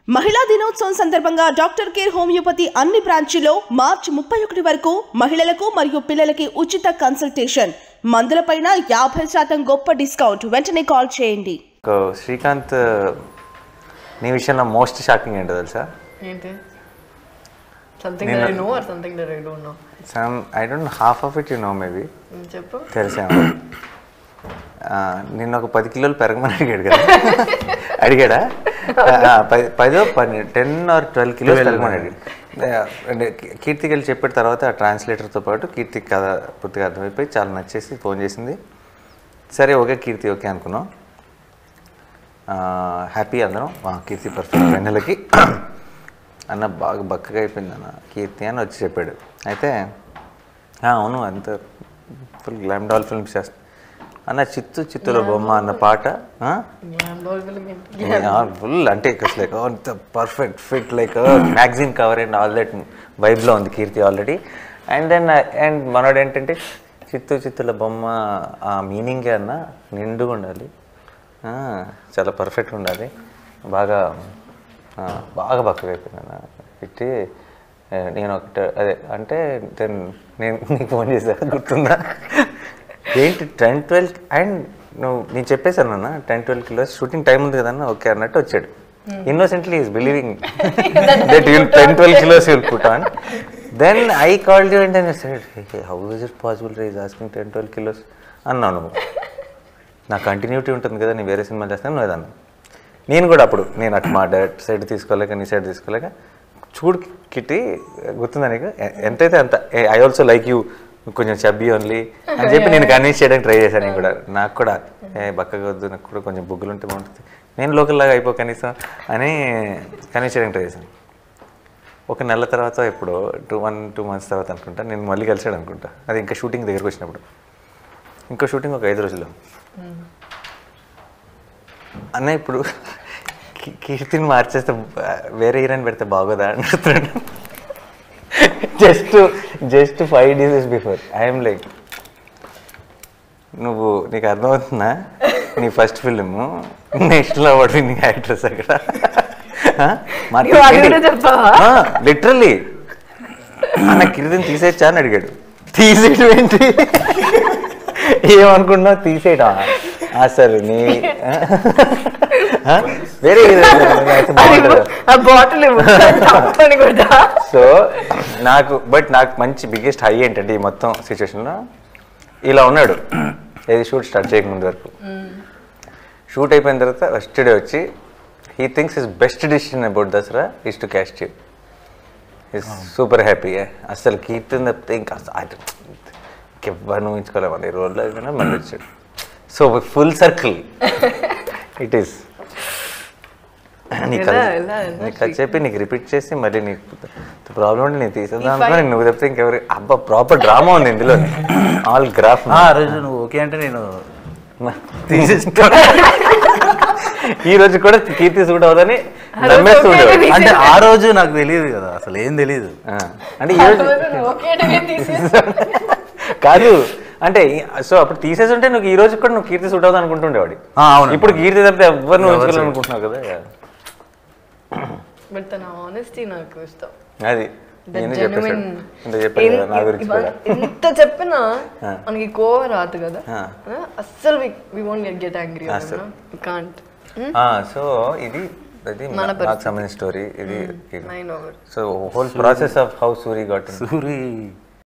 మహిళా దినోత్సవం సందర్భంగా డాక్టర్ కేర్ హోమియోపతి అన్ని బ్రాంచీలో మార్చి ముప్పై ఒకటి వరకు మహిళలకు మరియు పిల్లలకి ఉచిత కన్సల్టేషన్ మందులపైన యాభై శాతం గొప్ప డిస్కౌంట్ వెంటనే కాల్ చేయండి సో శ్రీకాంత్ నీ విషయంలో మోస్ట్ షాకింగ్ ఏంటో తెలుసా ఏంటి something that I know or something that I don't know some I don't half of it you know maybe చెప్పు తెలిసా నిన్న ఒక పది కిలోలు పెరగమని అడిగాడు కదా అడిగాడా ఆ, పది పదో పన్నెండు టెన్ ఆర్ ట్వెల్వ్ కిలోస్ పెరగమని అడిగాడు ఆ, అంటే కీర్తికి వెళ్ళి చెప్పిన తర్వాత ఆ ట్రాన్స్లేటర్తో పాటు కీర్తికి కథ పూర్తిగా అర్థమైపోయి చాలా నచ్చేసి ఫోన్ చేసింది సరే ఓకే కీర్తి ఓకే అనుకున్నాం హ్యాపీ అందరం ఆ, కీర్తి పర్ఫెక్ట్ వెన్నెలకి అన్న బాగా బక్కగా అయిపోయింది అన్న కీర్తి అని వచ్చి చెప్పాడు అయితే "ఆ, అవును అంత ఫుల్ గ్లామ్ డాల్ ఫిల్మ్స్ చేస్తా అన్న చిత్తు చిత్తుల బొమ్మ అన్న పాట ఫుల్ అంటే లైక్ అంత perfect fit like magazine cover and all that వైబ్లో ఉంది Keerthi already and then and మనోడు ఏంటంటే చిత్తు చిత్తుల బొమ్మ ఆ మీనింగే అన్న నిండుగా ఉండాలి ఆ, చాలా పర్ఫెక్ట్గా ఉండాలి బాగా ఆ, బాగా బక్కగా అయిపోయింది అన్న పెట్టి ఆ, నేను ఒకటి అదే అంటే then నేను నీకు ఫోన్ చేశాను గుర్తుందా ఏంటి టెన్ ట్వెల్వ్ అండ్ నువ్వు నేను చెప్పేశాను అన్న ten twelve kilos shooting time ఉంది కదన్న ఓకే అన్నట్టు వచ్చాడు innocently is believing that you'll ten twelve kilos you'll put on then I called you and said how is it possible rise asking ten twelve kilos అన్నావు నువ్వు నా continuity ఉంటుంది కదా నేను వేరే సినిమా చేస్తాను నువ్వు ఏదన్నా నేను కూడా అప్పుడు నేను అటు మా డాడ్ సైడ్ తీసుకోలేక నీ సైడ్ తీసుకోలేక చూడు కిట్టి గుర్తుందా నీకు ఎ- ఎంతైతే అంత ఐ ఆల్సో లైక్ యూ కొంచెం చబ్బీ ఓన్లీ అని చెప్పి నేను కన్విన్స్ చేయడానికి ట్రై చేశాను నేను కూడా నాకు కూడా ఏ బక్కగా వద్దు నాకు కూడా కొంచెం బుగ్గులు ఉంటే బాగుంటుంది నేను లోకల్ లాగా అయిపో కనీసం అని కన్విన్స్ చేయడానికి ట్రై చేశాను ఒక నెల తర్వాత ఇప్పుడు టూ వన్ టూ మంత్స్ తర్వాత అనుకుంటా నేను మళ్ళీ కలిసాడు అనుకుంటా అది ఇంకా షూటింగ్ దగ్గరకు వచ్చినప్పుడు ఇంకో షూటింగ్ ఒక ఐదు రోజుల్లో అన్న ఇప్పుడు కీ- కీర్తిని మార్చేస్తే బా- వేరే హీరోయిన్ పెడితే బాగోదా అంటున్నాడు just just five days before I'm like నువ్వు నీకు అర్థమవుతుందా నీ ఫస్ట్ ఫిలిం నెక్స్ట్ లో పడి నీ యాక్ట్రెస్ అక్కడ నువ్వు అది కూడా చెప్పావా? లిటరల్లీ అన్న కిరీటిని తీసేయచ్చా అని అడిగాడు తీసేయడం ఏంటి ఏమనుకున్నావు తీసేయడం అసలు నీ ఆ? వేరే హీరోయిన్ అయితే బాగుంటుందా? ఆ బాటిల్ తప్పని కూడా సో నాకు బట్ నాకు మంచి బిగ్గెస్ట్ హై ఏంటంటే ఈ మొత్తం సిచ్యువేషన్లో ఇలా ఉన్నాడు ఏది షూట్ స్టార్ట్ చేయకముందు వరకు షూట్ అయిపోయిన తర్వాత ఫస్ట్ డే వచ్చి he thinks is best decision about Dasara is to cast you is super happy అసలు కీర్తిని తప్పితే ఇంకా ఇంకెవ్వరు ఊహించుకోలేము ఈ రోల్లో అయినా మళ్ళీ వచ్చాడు so full circle it is నీకు ఎలా, అది- ఎలా, ఎలా నీకు అది చెప్పి నీకు రిపీట్ చేసి మళ్ళీ నీకు ప్రాబ్లం ఉంటే నేను తీసేద్దాం అనుకున్నా నువ్వు చెప్తే ఇంకెవరు అబ్బా ప్రాపర్ డ్రామా ఉంది ఇందులో ఆల్ గ్రాఫ్ ఆ రోజు నువ్వు ఓకే అంటే నేను తీసేస్తా ఈ రోజు కూడా కీర్తి సూట్ అవుదని రోజు నమ్మేస్తూ okay ఉండేవాడు. అని అంటే ఆ రోజు నాకు తెలియదు కదా అసలు ఏం తెలియదు ఆ, అంటే ఈ రోజు ఓకే అంటే తీసేసి కాదు అంటే సో అప్పుడు తీసేసి ఉంటే నువ్వు ఈ రోజు కూడా నువ్వు కీర్తి సూట్ అవుతుంది అనుకుంటుండేవాడి ఆ, అవును. ఇప్పుడు కీర్తి తప్పితే ఎవరు నువ్వు ఎవరు ఉంచుకోవాలి అనుకుంటున్నావు కదా బట్ తన ఆనెస్టీ నాకు ఇష్టం అది The నేను genuine- చెప్పేసాను ఇంత చెప్పాను కదా నా ఎన్- గురించి ఇవాళ కూడా ఎంత చెప్పినా ఆ. మనకి కోవ రాదు కదా ఆ. ఆ, అస్సలు we won't get get angry అస్సలు. కాంట్ సో ఇది అది మన నాకు సంబంధించిన స్టోరీ ఇది nine over so whole process of how Suri got Suri